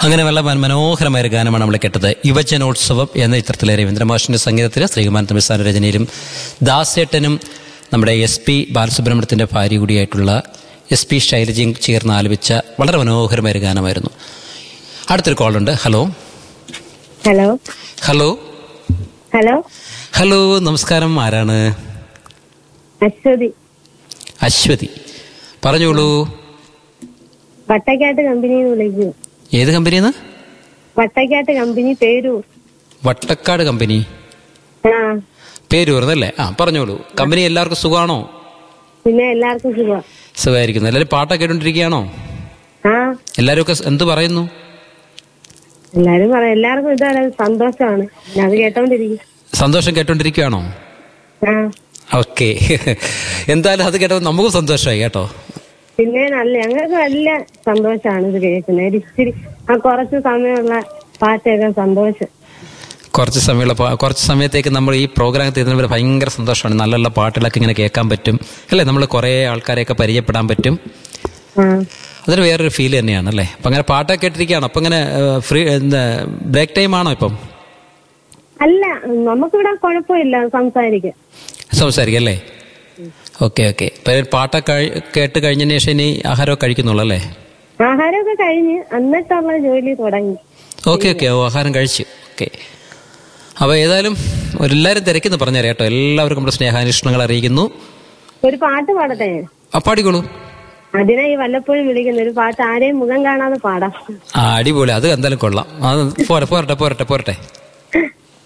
അങ്ങനെ വളരെ മന- മനോഹരമായ ഒരു ഗാനമാണ് നമ്മൾ കേട്ടത് യുവജനോത്സവം എന്ന ചിത്രത്തിലെ രവീന്ദ്ര മാഷിന്റെ സംഗീതത്തിൽ ശ്രീകുമാരൻ തമിഴ്സാന രചനയിലും ദാസേട്ടനും നമ്മുടെ എസ് പി ബാലസുബ്രഹ്മണ്യത്തിന്റെ ഭാര്യ കൂടിയായിട്ടുള്ള എസ് പി ശൈലജയും ചേർന്ന് ആലപിച്ച വളരെ മനോഹരമായ ഒരു ഗാനമായിരുന്നു അടുത്തൊരു കോളുണ്ട് hello hello hello hello hello നമസ്കാരം ആരാണ് അശ്വതി അശ്വതി പറഞ്ഞോളൂ വട്ടക്കാട്ട് കമ്പനിന്ന് വിളിക്കുന്നു ഏത് കമ്പനിന്ന് വട്ടക്കാട്ട് കമ്പനി പേരൂർ വട്ടക്കാട് കമ്പനി ആ പേരൂർന്നല്ലേ ആ പറഞ്ഞോളൂ കമ്പനി എല്ലാവർക്കും സുഖമാണോ പിന്നെ എല്ലാവർക്കും സുഖം സുഖമായിരിക്കുന്നു എല്ലാവരും പാട്ടൊക്കെ കേട്ടോണ്ടിരിക്കുകയാണോ ആ എല്ലാവരും ഒക്കെ എന്ത് പറയുന്നു എല്ലാരും പറയാം എല്ലാവർക്കും ഇതുപോലെ സന്തോഷമാണ് ഞാൻ അത് കേട്ടോണ്ടിരിക്കും സന്തോഷം കേട്ടോണ്ടിരിക്കുകയാണോ ആ ഓക്കെ എന്തായാലും അത് കേട്ടപ്പോൾ നമുക്കും സന്തോഷമായി കേട്ടോ പിന്നെ നല്ല ഞങ്ങൾക്ക് നല്ല സന്തോഷമാണ് ഇത് കേൾക്കുന്നത് ഒരു ഇച്ചിരി ആ കുറച്ച് സമയമുള്ള പാട്ടൊക്കെ സന്തോഷം കുറച്ച് സമയമുള്ള പാ- കുറച്ച് സമയത്തേക്ക് നമ്മൾ ഈ പ്രോഗ്രാം തീരുന്നവർ ഭയങ്കര സന്തോഷമാണ് നല്ല നല്ല പാട്ടുകളൊക്കെ ഇങ്ങനെ കേൾക്കാൻ പറ്റും അല്ലേ നമ്മൾ കുറേ ആൾക്കാരെയൊക്കെ പരിചയപ്പെടാൻ പറ്റും ആ അതൊരു വേറൊരു ഫീൽ തന്നെയാണ് അല്ലേ അപ്പം അങ്ങനെ പാട്ടൊക്കെ കേട്ടിരിക്കുകയാണോ അപ്പം ഇങ്ങനെ ഫ്രീ എന്താ ബ്രേക്ക് ടൈം ആണോ ഇപ്പം അല്ല നമുക്കിവിടെ കുഴപ്പമില്ല സംസാരിക്കാൻ സംസാരിക്കാം അല്ലേ ഓക്കെ ഓക്കെ ഇപ്പം പാട്ടൊക്കെ കഴി- കേട്ട് കഴിഞ്ഞതിന് ശേഷം ഇനി ആഹാരമൊക്കെ കഴിക്കുന്നുള്ളൂ അല്ലേ ആഹാരമൊക്കെ കഴിഞ്ഞ് എന്നിട്ടുള്ള ജോലി തുടങ്ങി ഓക്കെ ഓക്കെ ഓ ആഹാരം കഴിച്ചു ഓക്കെ അപ്പോൾ ഏതായാലും എല്ലാവരും തിരക്കെന്ന് പറഞ്ഞുതരാം കേട്ടോ എല്ലാവർക്കും നമ്മുടെ സ്നേഹാന്വേഷണങ്ങൾ അറിയിക്കുന്നു ഒരു പാട്ട് പാടട്ടെ ഞാൻ? ആ പാടിക്കോളൂ അതിനാ ഈ വല്ലപ്പോഴും വിളിക്കുന്ന ഒരു പാട്ട് ആരെയും മുഖം കാണാതെ പാടാം ആ അടിപൊളി അത് എന്തായാലും കൊള്ളാം അത് പോരെ പോരട്ടെ പോരട്ടെ പോരട്ടെ